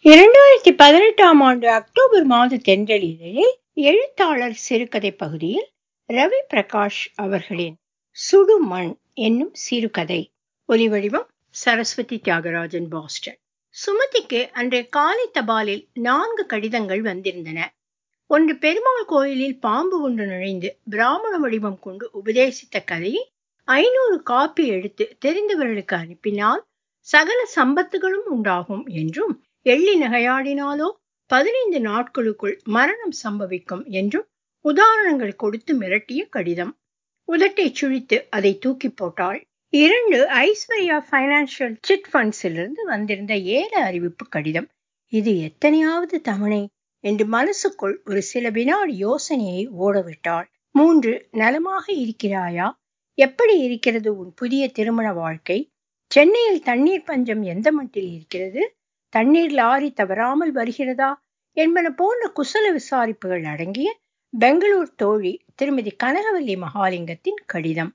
இரண்டாயிரத்தி பதினெட்டாம் ஆண்டு அக்டோபர் மாத தென்றல் இதழில் எழுத்தாளர் சிறுகதை பகுதியில் ரவி பிரகாஷ் அவர்களின் சுடு மண் என்னும் சிறுகதை ஒலிவடிவம் சரஸ்வதி தியாகராஜன் பாஸ்டன் சுமதிக்கு அன்றைய காலை தபாலில் நான்கு கடிதங்கள் வந்திருந்தன ஒன்று பெருமாள் கோயிலில் பாம்பு ஒன்று நுழைந்து பிராமண வடிவம் கொண்டு உபதேசித்த கதையை ஐநூறு காப்பி எடுத்து தெரிந்தவர்களுக்கு அனுப்பினால் சகல சம்பத்துகளும் உண்டாகும் என்றும் எள்ளி நகையாடினாலோ பதினைந்து நாட்களுக்குள் மரணம் சம்பவிக்கும் என்றும் உதாரணங்கள் கொடுத்து மிரட்டிய கடிதம் உதட்டை சுழித்து அதை தூக்கி போட்டாள் இரண்டு ஐஸ்வர்யா பைனான்சியல் சிட் ஃபண்ட்ஸிலிருந்து வந்திருந்த ஏல அறிவிப்பு கடிதம் இது எத்தனையாவது தவணை என்று மனசுக்குள் ஒரு சில வினாடி யோசனையை ஓடவிட்டாள் மூன்று நலமாக இருக்கிறாயா எப்படி இருக்கிறது உன் புதிய திருமண வாழ்க்கை சென்னையில் தண்ணீர் பஞ்சம் எந்த மட்டில் இருக்கிறது தண்ணீர் லாரி தவறாமல் வருகிறதா என்பன போன்ற குசல விசாரிப்புகள் அடங்கிய பெங்களூர் தோழி திருமதி கனகவல்லி மகாலிங்கத்தின் கடிதம்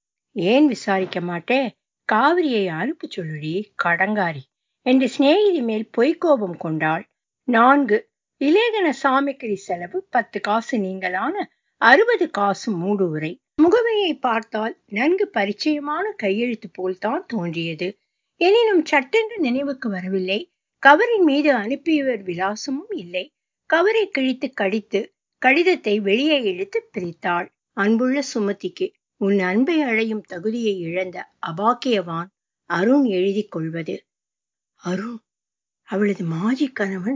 ஏன் விசாரிக்க மாட்டே காவிரியை அனுப்பு சொல்லுடி கடங்காரி என்று சிநேகிதி மேல் பொய்க்கோபம் கொண்டாள் நான்கு இலேகன சாமிக்கரி செலவு பத்து காசு நீங்களான அறுபது காசு மூடு உரை முகமையை பார்த்தால் நன்கு பரிச்சயமான கையெழுத்து போல்தான் தோன்றியது எனினும் சட்டென்று நினைவுக்கு வரவில்லை கவரின் மீது அனுப்பியவர் விலாசமும் இல்லை கவரை கிழித்து கடித்து கடிதத்தை வெளியே இழுத்து பிரித்தாள் அன்புள்ள சுமதிக்கு உன் அன்பை அழையும் தகுதியை இழந்த அபாக்கியவான் அருண் எழுதி கொள்வது அருண் அவளது மாஜி கணவன்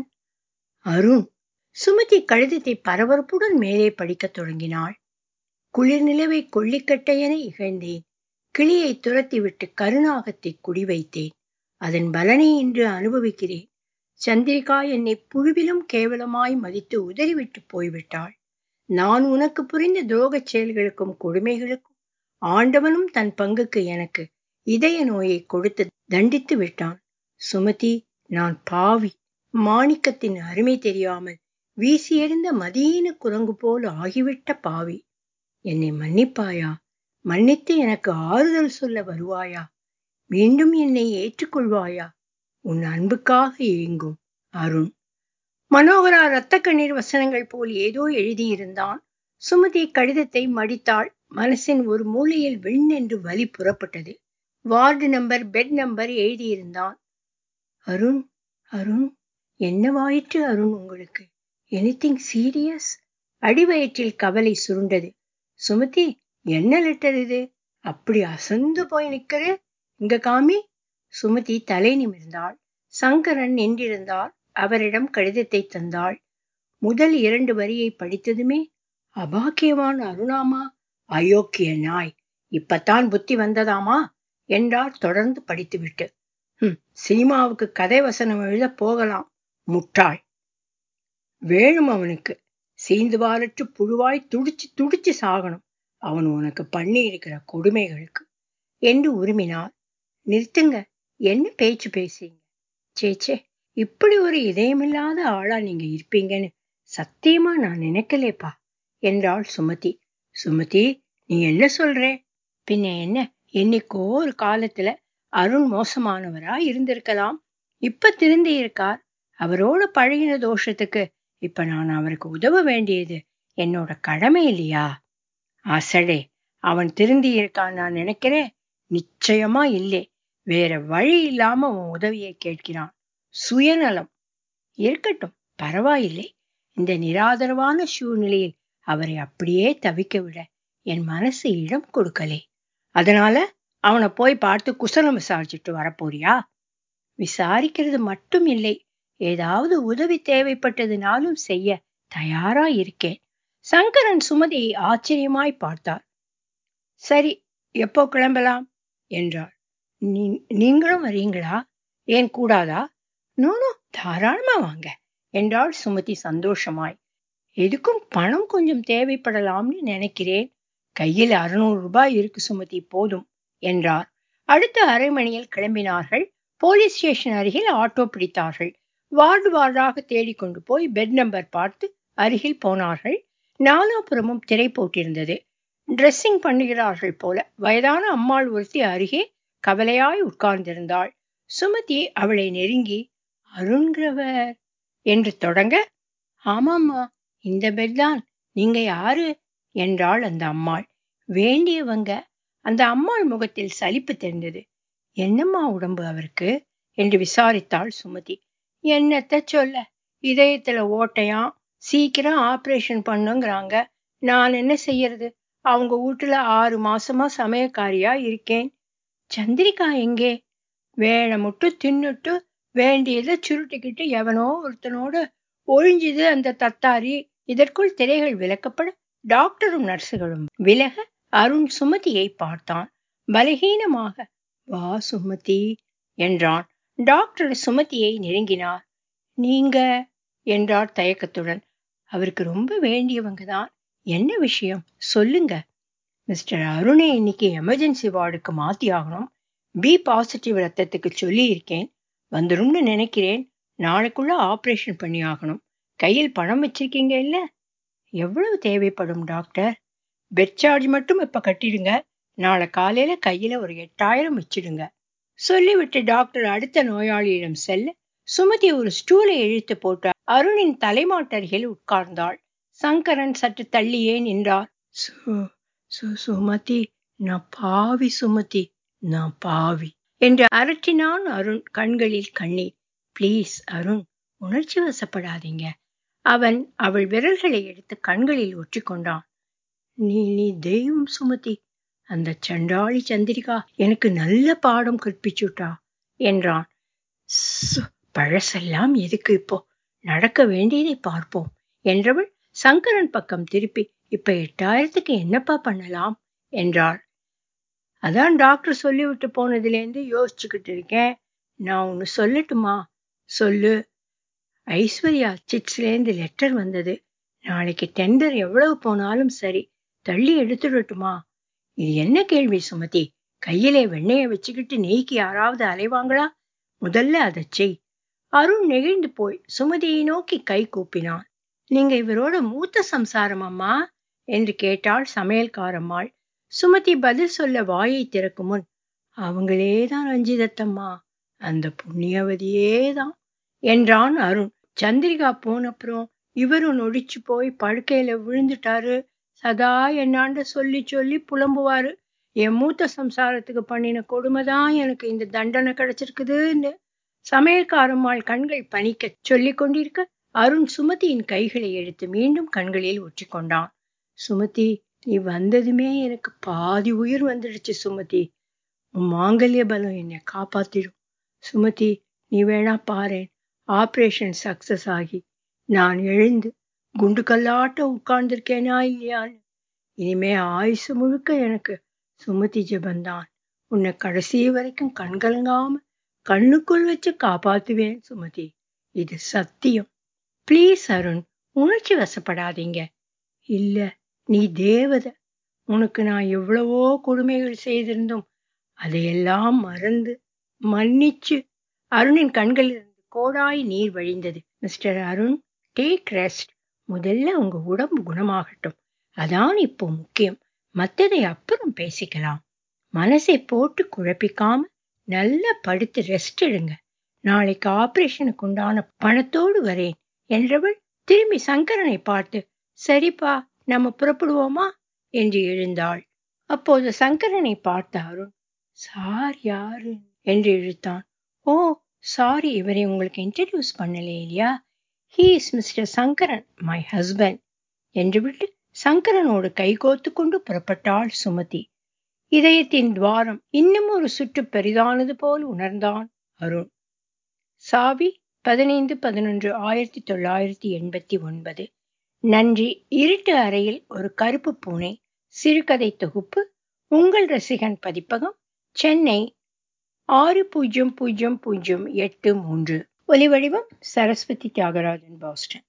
அருண் சுமதி கடிதத்தை பரபரப்புடன் மேலே படிக்கத் தொடங்கினாள் குளிர் நிலவை கொல்லிக்கட்டையென இகழ்ந்தேன் கிளியை துரத்திவிட்டு கருணாகத்தை குடி வைத்தேன் அதன் பலனை இன்று அனுபவிக்கிறேன் சந்திரிகா என்னை புழுவிலும் கேவலமாய் மதித்து உதறிவிட்டு போய்விட்டாள் நான் உனக்கு புரிந்த துரோகச் செயல்களுக்கும் கொடுமைகளுக்கும் ஆண்டவனும் தன் பங்குக்கு எனக்கு இதய நோயை கொடுத்து தண்டித்து விட்டான் சுமதி நான் பாவி மாணிக்கத்தின் அருமை தெரியாமல் வீசி எறிந்த மதீன குரங்கு போல் ஆகிவிட்ட பாவி என்னை மன்னிப்பாயா மன்னித்து எனக்கு ஆறுதல் சொல்ல வருவாயா மீண்டும் என்னை ஏற்றுக்கொள்வாயா உன் அன்புக்காக ஏங்கும் அருண் மனோகரா இரத்த கண்ணீர் வசனங்கள் போல் ஏதோ எழுதியிருந்தான் சுமதி கடிதத்தை மடித்தாள் மனசின் ஒரு மூலையில் விண்ணென்று வலி புறப்பட்டது வார்டு நம்பர் பெட் நம்பர் எழுதியிருந்தான் அருண் அருண் என்னவாயிற்று அருண் உங்களுக்கு எனிதிங் சீரியஸ் அடிவயிற்றில் கவலை சுருண்டது சுமதி என்ன லெட்டர் இது அப்படி அசந்து போய் நிக்கிற இங்க காமி சுமதி தலை நிமிர்ந்தாள் சங்கரன் நின்றிருந்தார் அவரிடம் கடிதத்தை தந்தாள் முதல் இரண்டு வரியை படித்ததுமே அபாக்கியவான் அருணாமா அயோக்கிய நாய் இப்பத்தான் புத்தி வந்ததாமா என்றார் தொடர்ந்து படித்துவிட்டு ஹம் சினிமாவுக்கு கதை வசனம் எழுத போகலாம் முட்டாள் வேணும் அவனுக்கு சீந்து வாரற்று புழுவாய் துடிச்சு துடிச்சு சாகணும் அவன் உனக்கு பண்ணி இருக்கிற கொடுமைகளுக்கு என்று உருமினார் நிறுத்துங்க என்ன பேச்சு பேசுறீங்க சேச்சே இப்படி ஒரு இதயமில்லாத ஆளா நீங்க இருப்பீங்கன்னு சத்தியமா நான் நினைக்கலேப்பா என்றாள் சுமதி சுமதி நீ என்ன சொல்ற பின்ன என்ன என்னைக்கோ ஒரு காலத்துல அருண் மோசமானவரா இருந்திருக்கலாம் இப்ப திருந்தி இருக்கார் அவரோட பழகின தோஷத்துக்கு இப்ப நான் அவருக்கு உதவ வேண்டியது என்னோட கடமை இல்லையா அசடே அவன் திருந்தி இருக்கான் நான் நினைக்கிறேன் நிச்சயமா இல்லை வேற வழி இல்லாம உன் உதவியை கேட்கிறான் சுயநலம் இருக்கட்டும் பரவாயில்லை இந்த நிராதரவான சூழ்நிலையில் அவரை அப்படியே தவிக்க விட என் மனசு இடம் கொடுக்கலே அதனால அவனை போய் பார்த்து குசலம் விசாரிச்சுட்டு வரப்போறியா விசாரிக்கிறது மட்டும் இல்லை ஏதாவது உதவி தேவைப்பட்டதுனாலும் செய்ய தயாரா இருக்கேன் சங்கரன் சுமதியை ஆச்சரியமாய் பார்த்தார் சரி எப்போ கிளம்பலாம் என்றார் நீங்களும் வரீங்களா ஏன் கூடாதா நோனோ தாராளமா வாங்க என்றாள் சுமதி சந்தோஷமாய் எதுக்கும் பணம் கொஞ்சம் தேவைப்படலாம்னு நினைக்கிறேன் கையில் அறுநூறு ரூபாய் இருக்கு சுமதி போதும் என்றார் அடுத்த அரை மணியில் கிளம்பினார்கள் போலீஸ் ஸ்டேஷன் அருகில் ஆட்டோ பிடித்தார்கள் வார்டு வார்டாக தேடிக்கொண்டு போய் பெட் நம்பர் பார்த்து அருகில் போனார்கள் நாலாபுரமும் திரை போட்டிருந்தது ட்ரெஸ்ஸிங் பண்ணுகிறார்கள் போல வயதான அம்மாள் ஒருத்தி அருகே கவலையாய் உட்கார்ந்திருந்தாள் சுமதி அவளை நெருங்கி அருண்கிறவர் என்று தொடங்க ஆமாம்மா இந்த பெட் தான் நீங்க யாரு என்றாள் அந்த அம்மாள் வேண்டியவங்க அந்த அம்மாள் முகத்தில் சலிப்பு தெரிந்தது என்னம்மா உடம்பு அவருக்கு என்று விசாரித்தாள் சுமதி என்னத்த சொல்ல இதயத்துல ஓட்டையாம் சீக்கிரம் ஆபரேஷன் பண்ணுங்கிறாங்க நான் என்ன செய்யறது அவங்க வீட்டுல ஆறு மாசமா சமயக்காரியா இருக்கேன் சந்திரிகா எங்கே வேலை மட்டும் தின்னுட்டு வேண்டியதை சுருட்டிக்கிட்டு எவனோ ஒருத்தனோட ஒழிஞ்சுது அந்த தத்தாரி இதற்குள் திரைகள் விளக்கப்பட டாக்டரும் நர்சுகளும் விலக அருண் சுமதியை பார்த்தான் பலகீனமாக வா சுமதி என்றான் டாக்டர் சுமதியை நெருங்கினார் நீங்க என்றார் தயக்கத்துடன் அவருக்கு ரொம்ப வேண்டியவங்க தான் என்ன விஷயம் சொல்லுங்க மிஸ்டர் அருணை இன்னைக்கு எமர்ஜென்சி வார்டுக்கு மாத்தி ஆகணும் பி பாசிட்டிவ் ரத்தத்துக்கு சொல்லி இருக்கேன் வந்துரும்னு நினைக்கிறேன் நாளைக்குள்ள ஆபரேஷன் பண்ணி ஆகணும் கையில் பணம் வச்சிருக்கீங்க இல்ல எவ்வளவு தேவைப்படும் டாக்டர் பெட் சார்ஜ் மட்டும் இப்ப கட்டிடுங்க நாளை காலையில கையில ஒரு எட்டாயிரம் வச்சிடுங்க சொல்லிவிட்டு டாக்டர் அடுத்த நோயாளியிடம் செல்ல சுமதி ஒரு ஸ்டூலை இழுத்து போட்டு அருணின் தலைமாட்டருகில் உட்கார்ந்தாள் சங்கரன் சற்று தள்ளியே நின்றார் சுமதி நான் பாவி சுமதி நான் பாவி என்று அரற்றினான் அருண் கண்களில் கண்ணீர் ப்ளீஸ் அருண் உணர்ச்சி வசப்படாதீங்க அவன் அவள் விரல்களை எடுத்து கண்களில் ஒற்றிக்கொண்டான் நீ நீ தெய்வம் சுமதி அந்த சண்டாளி சந்திரிகா எனக்கு நல்ல பாடம் கற்பிச்சுட்டா என்றான் பழசெல்லாம் எதுக்கு இப்போ நடக்க வேண்டியதை பார்ப்போம் என்றவள் சங்கரன் பக்கம் திருப்பி இப்ப எட்டாயிரத்துக்கு என்னப்பா பண்ணலாம் என்றாள் அதான் டாக்டர் சொல்லிவிட்டு போனதுலேருந்து யோசிச்சுக்கிட்டு இருக்கேன் நான் ஒன்னு சொல்லட்டுமா சொல்லு ஐஸ்வர்யா சிட்ஸ்லேருந்து லெட்டர் வந்தது நாளைக்கு டெண்டர் எவ்வளவு போனாலும் சரி தள்ளி எடுத்துடட்டுமா இது என்ன கேள்வி சுமதி கையிலே வெண்ணைய வச்சுக்கிட்டு நெய்க்கு யாராவது அலைவாங்களா முதல்ல அதை செய் அருண் நெகிழ்ந்து போய் சுமதியை நோக்கி கை கூப்பினான் நீங்க இவரோட மூத்த சம்சாரம் அம்மா என்று கேட்டாள் சமையல்காரம்மாள் சுமதி பதில் சொல்ல வாயை திறக்கும் முன் அவங்களேதான் ரஞ்சிதத்தம்மா அந்த புண்ணியவதியேதான் என்றான் அருண் சந்திரிகா போனப்புறம் இவரும் நொடிச்சு போய் படுக்கையில விழுந்துட்டாரு சதா என்னாண்ட சொல்லி சொல்லி புலம்புவாரு என் மூத்த சம்சாரத்துக்கு பண்ணின கொடுமைதான் எனக்கு இந்த தண்டனை கிடைச்சிருக்குதுன்னு சமையல்காரம்மாள் கண்கள் பணிக்க சொல்லிக் கொண்டிருக்க அருண் சுமதியின் கைகளை எடுத்து மீண்டும் கண்களில் ஒற்றிக்கொண்டான் சுமதி நீ வந்ததுமே எனக்கு பாதி உயிர் வந்துடுச்சு சுமதி உன் மாங்கல்ய பலம் என்னை காப்பாத்திடும் சுமதி நீ வேணா பாரேன் ஆபரேஷன் சக்சஸ் ஆகி நான் எழுந்து குண்டு கல்லாட்டம் உட்கார்ந்துருக்கேனா இல்லையான்னு இனிமே ஆயுசு முழுக்க எனக்கு சுமதி ஜெபந்தான் உன்னை கடைசி வரைக்கும் கண்கலங்காம கண்ணுக்குள் வச்சு காப்பாத்துவேன் சுமதி இது சத்தியம் ப்ளீஸ் அருண் உணர்ச்சி வசப்படாதீங்க இல்ல நீ தேவதை உனக்கு நான் எவ்வளவோ கொடுமைகள் செய்திருந்தும் அதையெல்லாம் மறந்து மன்னிச்சு அருணின் கண்களில் இருந்து கோடாய் நீர் வழிந்தது மிஸ்டர் அருண் டேக் ரெஸ்ட் முதல்ல உங்க உடம்பு குணமாகட்டும் அதான் இப்போ முக்கியம் மத்ததை அப்புறம் பேசிக்கலாம் மனசை போட்டு குழப்பிக்காம நல்லா படுத்து ரெஸ்ட் எடுங்க நாளைக்கு ஆபரேஷனுக்கு உண்டான பணத்தோடு வரேன் என்றவள் திரும்பி சங்கரனை பார்த்து சரிப்பா நம்ம புறப்படுவோமா என்று எழுந்தாள் அப்போது சங்கரனை பார்த்த அருண் சார் யாரு என்று இழுத்தான் ஓ சாரி இவரை உங்களுக்கு இன்ட்ரடியூஸ் பண்ணலே இல்லையா he is mister Sankaran my husband என்று விட்டு சங்கரனோடு கைகோத்து கொண்டு புறப்பட்டாள் சுமதி இதயத்தின் துவாரம் இன்னும் ஒரு சுற்று பெரிதானது போல் உணர்ந்தான் அருண் சாவி பதினைந்து பதினொன்று ஆயிரத்தி தொள்ளாயிரத்தி எண்பத்தி ஒன்பது நன்றி இருட்டு அறையில் ஒரு கருப்பு பூனை சிறுகதை தொகுப்பு உங்கள் ரசிகன் பதிப்பகம் சென்னை ஆறு பூஜ்ஜியம் பூஜ்ஜியம் பூஜ்ஜியம் எட்டு மூன்று ஒலிவடிவம் சரஸ்வதி தியாகராஜன் பாஸ்டன்